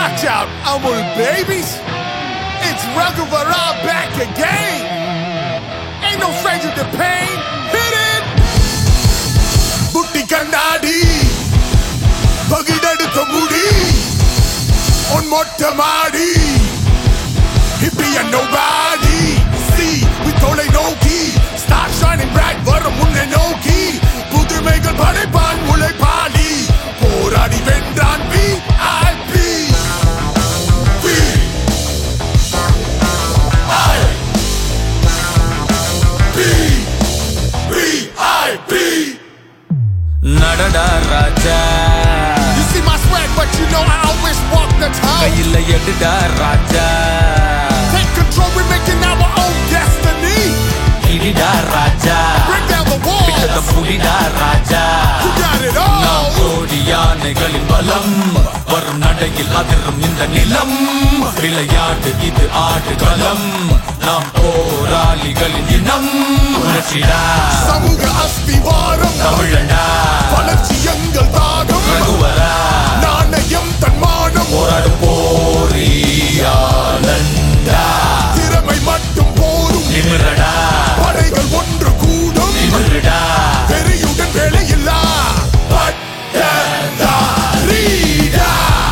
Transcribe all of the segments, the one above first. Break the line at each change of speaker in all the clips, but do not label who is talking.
Watch out, Amul babies. It's Raghuvara back again. Ain't no stranger to pain. Hit it. புட்டி கண்ணாடி பகிடெடுத்த முடி உன் மொட்டை மாடி hippie and nobody see we தொலை நோக்கி start shining bright வரும் முன்னை நோக்கி புதுமைகள் படைப்பான் உழைப்பாளி போராடி வென்றான் VIP VIP
நடடா Raja
You see my swag but you know I always walk the town
கையில எடுடா ராஜா
Take control we're making our own destiny
இடிடா Raja
Break down the
பிட்டத
walls
புடிடா Raja
You got it
நாம்
all
கோடி யானைகளின் பலம் வரும் நடையில் அதிரும் இந்த நிலம் விளையாட்டு இது ஆடுகளம் நாம் போராளிகளின் இனம் உணர்ச்சிடா
சமூக அஸ்திவாரம்
தமிழண்டா
வளர்ச்சி எங்கள் தாகம்
ரகுவரா
நாணயம் தன்மானம்
போராடும் போரியாளண்டா
திறமை மட்டும் போதும்
நிமிரடா
படைகள் ஒன்று கூடும்
நிமிரடா
வெறியுடன் வேலையில்லா பட்டதாரிடா.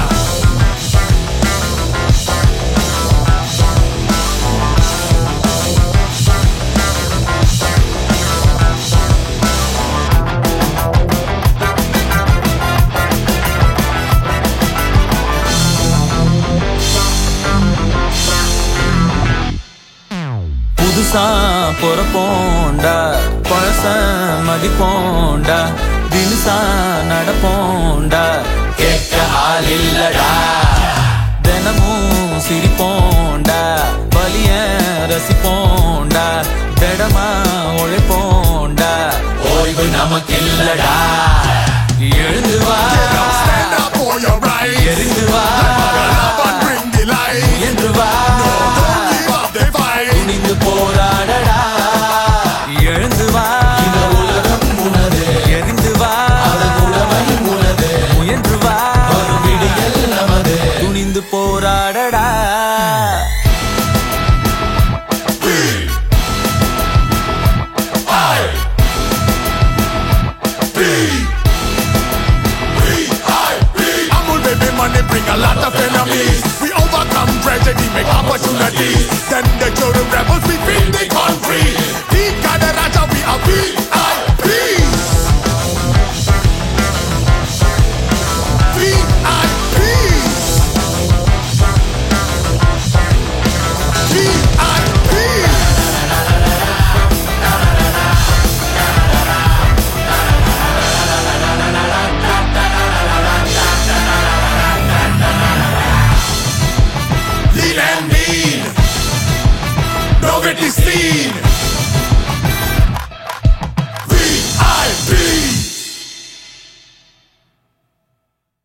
புதுசா பொறப்போண்டா பழச மதிப்போண்டா தினுசா நடப்போண்டா கேட்க ஆள் இல்லடா தினமும் சிரிப்போண்டா வலிய ரசிப்போண்டா திடமா உழைப்போண்டா ஓய்வு நமக்கு இல்லடா எழுந்து வா
Now stand up for your rights.
எரிந்து வா
Love and bring the light.
என்று வா
Don't give up the fight.
துணிந்து போராடடா எழுந்து வா இந்த உலகம் உனது எரிந்து வா அதன் உடமையும் உனது முயன்று வா ஒரு விடியல் நமது துணிந்து போராடடா
Amul baby money bring a lot of enemies. We overcome tragedy, make opportunities. Then the children rebels, we feed the country. Tika the Raja, we are VIP. VIP. VIP. Lean and mean. No get this lean.